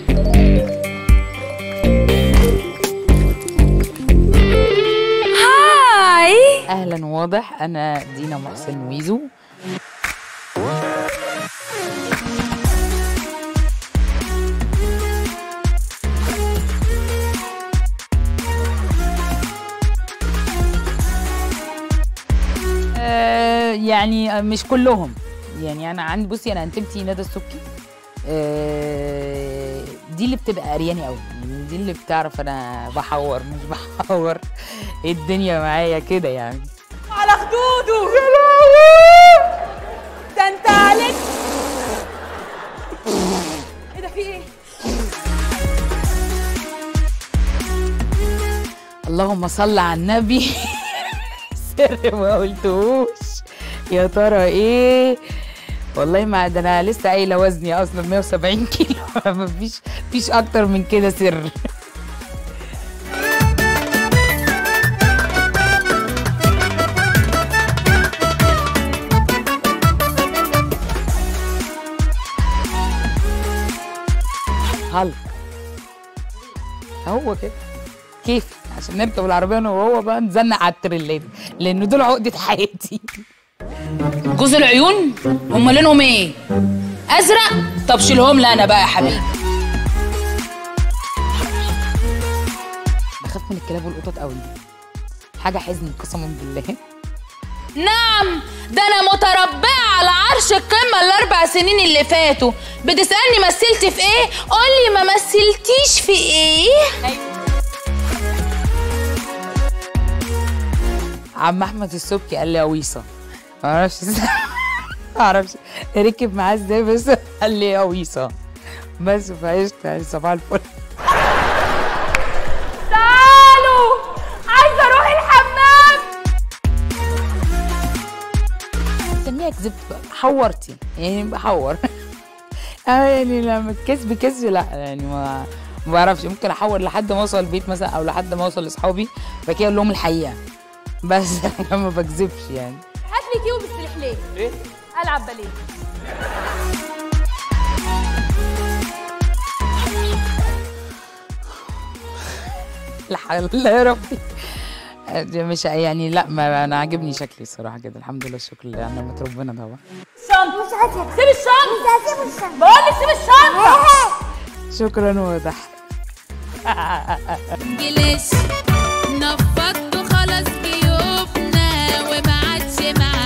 هاي اهلا واضح انا دينا محسن ويزو آه، يعني مش كلهم يعني انا عندي بصي انا انتمتي ندى السبكي آه، دي اللي بتبقى قرياني قوي يعني دي اللي بتعرف انا بحور مش بحور إيه الدنيا معايا كده يعني على خدوده يا لهوي ده انت عليك ايه ده في ايه؟ اللهم صل على النبي سر ما قلتهوش يا ترى ايه والله ما ده انا لسه قايله وزني اصلا 170 كيلو مفيش مفيش اكتر من كده سر هل هو كده كيف عشان نركب العربيه انا وهو بقى نزنق على التريلات لان دول عقده حياتي جوز العيون هم لونهم ايه ازرق طب شيلهم لي انا بقى يا حبيبي بخاف من الكلاب والقطط قوي حاجه حزن قسما بالله نعم ده انا متربعه على عرش القمه الاربع سنين اللي فاتوا بتسالني مثلت في ايه قولي ما مثلتيش في ايه عم احمد السبكي قال لي قويصه ما اعرفش ازاي ما اعرفش ركب معاه ازاي بس قال لي قويصه بس فعشت يعني صباح الفل تعالوا عايزه اروح الحمام سميها كذبت بقى حورتي يعني بحور آه يعني لما الكذب كذب لا يعني ما ما بعرفش ممكن احور لحد ما اوصل البيت مثلا او لحد ما اوصل لاصحابي بعد كده اقول لهم الحقيقه بس انا ما بكذبش يعني هات لي كيو بالسلحليه ايه؟ العب باليه لا حول الله يا ربي دي مش يعني لا ما انا عاجبني شكلي الصراحه كده الحمد لله الشكر لله نعمه ربنا طبعا شنطه مش هسيب سيب الشنطه مش هسيب الشنطه بقول لك سيب الشنطه شكرا واضح جلش نفضت خلاص جيوبنا وما عادش معانا